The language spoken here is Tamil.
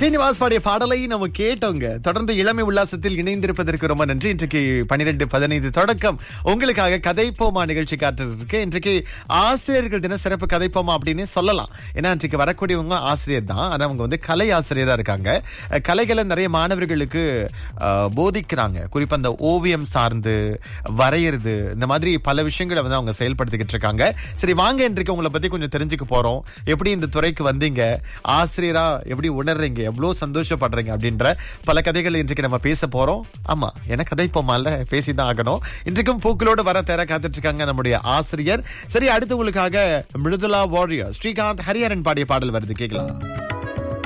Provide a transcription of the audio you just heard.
ஸ்ரீனிவாஸ் பாடிய பாடலை நம்ம கேட்டோங்க தொடர்ந்து இளமை உல்லாசத்தில் இணைந்திருப்பதற்கு ரொம்ப நன்றி இன்றைக்கு பன்னிரெண்டு பதினைந்து தொடக்கம் உங்களுக்காக கதைப்போமா நிகழ்ச்சி காட்டிருக்கு இன்றைக்கு ஆசிரியர்கள் தின சிறப்பு கதைப்போமா அப்படின்னு சொல்லலாம் ஏன்னா இன்றைக்கு வரக்கூடியவங்க ஆசிரியர் தான் அது அவங்க வந்து கலை ஆசிரியரா இருக்காங்க அஹ் கலைகளை நிறைய மாணவர்களுக்கு அஹ், போதிக்கிறாங்க குறிப்பா அந்த ஓவியம் சார்ந்து வரையறது இந்த மாதிரி பல விஷயங்களை வந்து அவங்க செயல்படுத்திக்கிட்டு இருக்காங்க சரி வாங்க இன்றைக்கு உங்களை பத்தி கொஞ்சம் தெரிஞ்சுக்க போறோம் எப்படி இந்த துறைக்கு வந்தீங்க ஆசிரியரா எப்படி உணர்றீங்க எவ்வளவு சந்தோஷப்படுறீங்க அப்படின்ற பல கதைகள் இன்றைக்கு நம்ம பேச போறோம் ஆமா என கதை போமால பேசிதான் ஆகணும் இன்றைக்கும் பூக்களோடு வர தேர காத்துட்டு இருக்காங்க நம்முடைய ஆசிரியர் சரி அடுத்து உங்களுக்காக மிருதுலா வாரியர் ஸ்ரீகாந்த் ஹரிஹரன் பாடிய பாடல் வருது கேட்கலாம்